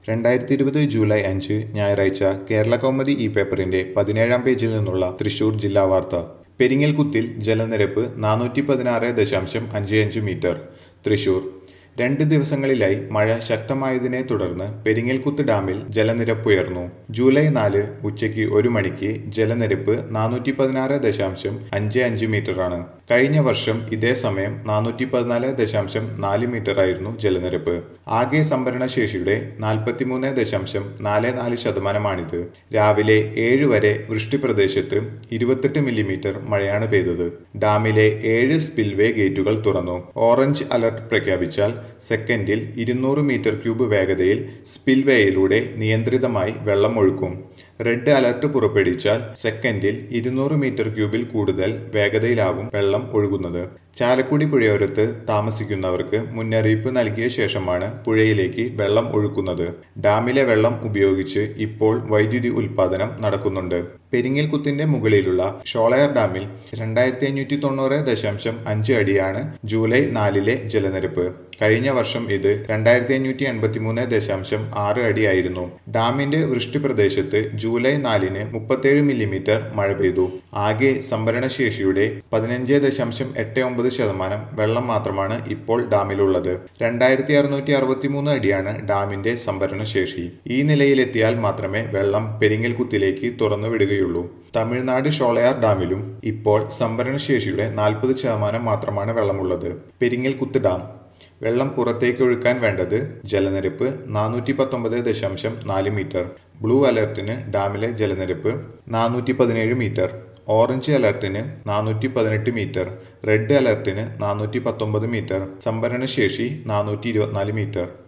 രണ്ടായിരത്തി ഇരുപത് ജൂലൈ അഞ്ച് ഞായറാഴ്ച കേരള കൗമുദി ഈ പേപ്പറിന്റെ പതിനേഴാം പേജിൽ നിന്നുള്ള തൃശൂർ ജില്ലാ വാർത്ത പെരിങ്ങൽകുത്തിൽ ജലനിരപ്പ് നാനൂറ്റി പതിനാറ് ദശാംശം അഞ്ച് അഞ്ച് മീറ്റർ തൃശൂർ രണ്ട് ദിവസങ്ങളിലായി മഴ ശക്തമായതിനെ തുടർന്ന് പെരിങ്ങൽകുത്ത് ഡാമിൽ ജലനിരപ്പ് ഉയർന്നു ജൂലൈ നാല് ഉച്ചയ്ക്ക് ഒരു മണിക്ക് ജലനിരപ്പ് നാനൂറ്റി പതിനാറ് ദശാംശം അഞ്ച് അഞ്ച് മീറ്ററാണ് കഴിഞ്ഞ വർഷം ഇതേ സമയം നാനൂറ്റി പതിനാല് ദശാംശം നാല് മീറ്റർ ആയിരുന്നു ജലനിരപ്പ് ആകെ സംഭരണ ശേഷിയുടെ നാൽപ്പത്തിമൂന്ന് ദശാംശം നാല് നാല് ശതമാനമാണിത് രാവിലെ ഏഴ് വരെ വൃഷ്ടി പ്രദേശത്ത് ഇരുപത്തെട്ട് മില്ലിമീറ്റർ മഴയാണ് പെയ്തത് ഡാമിലെ ഏഴ് സ്പിൽവേ ഗേറ്റുകൾ തുറന്നു ഓറഞ്ച് അലർട്ട് പ്രഖ്യാപിച്ചാൽ സെക്കൻഡിൽ ഇരുന്നൂറ് മീറ്റർ ക്യൂബ് വേഗതയിൽ സ്പിൽവേയിലൂടെ നിയന്ത്രിതമായി വെള്ളം ഒഴുക്കും റെഡ് അലർട്ട് പുറപ്പെടുവിച്ചാൽ സെക്കൻഡിൽ ഇരുന്നൂറ് മീറ്റർ ക്യൂബിൽ കൂടുതൽ വേഗതയിലാകും വെള്ളം ഒഴുകുന്നത് ചാലക്കുടി പുഴയോരത്ത് താമസിക്കുന്നവർക്ക് മുന്നറിയിപ്പ് നൽകിയ ശേഷമാണ് പുഴയിലേക്ക് വെള്ളം ഒഴുക്കുന്നത് ഡാമിലെ വെള്ളം ഉപയോഗിച്ച് ഇപ്പോൾ വൈദ്യുതി ഉൽപാദനം നടക്കുന്നുണ്ട് പെരിങ്ങൽകുത്തിന്റെ മുകളിലുള്ള ഷോളയർ ഡാമിൽ രണ്ടായിരത്തി അഞ്ഞൂറ്റി തൊണ്ണൂറ് ദശാംശം അഞ്ച് അടിയാണ് ജൂലൈ നാലിലെ ജലനിരപ്പ് കഴിഞ്ഞ വർഷം ഇത് രണ്ടായിരത്തി അഞ്ഞൂറ്റി എൺപത്തി മൂന്ന് ദശാംശം ആറ് അടിയായിരുന്നു ഡാമിന്റെ വൃഷ്ടി പ്രദേശത്ത് ജൂലൈ നാലിന് മുപ്പത്തേഴ് മില്ലിമീറ്റർ മഴ പെയ്തു ആകെ സംഭരണ ശേഷിയുടെ പതിനഞ്ച് ദശാംശം എട്ട് ഒമ്പത് ശതമാനം വെള്ളം മാത്രമാണ് ഇപ്പോൾ ഡാമിലുള്ളത് രണ്ടായിരത്തി അറുന്നൂറ്റി അറുപത്തി മൂന്ന് അടിയാണ് ഡാമിന്റെ സംഭരണ ശേഷി ഈ നിലയിലെത്തിയാൽ മാത്രമേ വെള്ളം പെരിങ്ങൽകുത്തിലേക്ക് തുറന്നു വിടുകയുള്ളൂ തമിഴ്നാട് ഷോളയാർ ഡാമിലും ഇപ്പോൾ സംഭരണ ശേഷിയുടെ നാൽപ്പത് ശതമാനം മാത്രമാണ് വെള്ളമുള്ളത് പെരിങ്ങൽകുത്ത് ഡാം വെള്ളം പുറത്തേക്ക് ഒഴുക്കാൻ വേണ്ടത് ജലനിരപ്പ് നാനൂറ്റി പത്തൊമ്പത് ദശാംശം നാല് മീറ്റർ ബ്ലൂ അലർട്ടിന് ഡാമിലെ ജലനിരപ്പ് നാനൂറ്റി പതിനേഴ് മീറ്റർ ഓറഞ്ച് അലർട്ടിന് നാനൂറ്റി പതിനെട്ട് മീറ്റർ റെഡ് അലർട്ടിന് നാനൂറ്റി പത്തൊമ്പത് മീറ്റർ സംഭരണ ശേഷി നാനൂറ്റി ഇരുപത്തിനാല് മീറ്റർ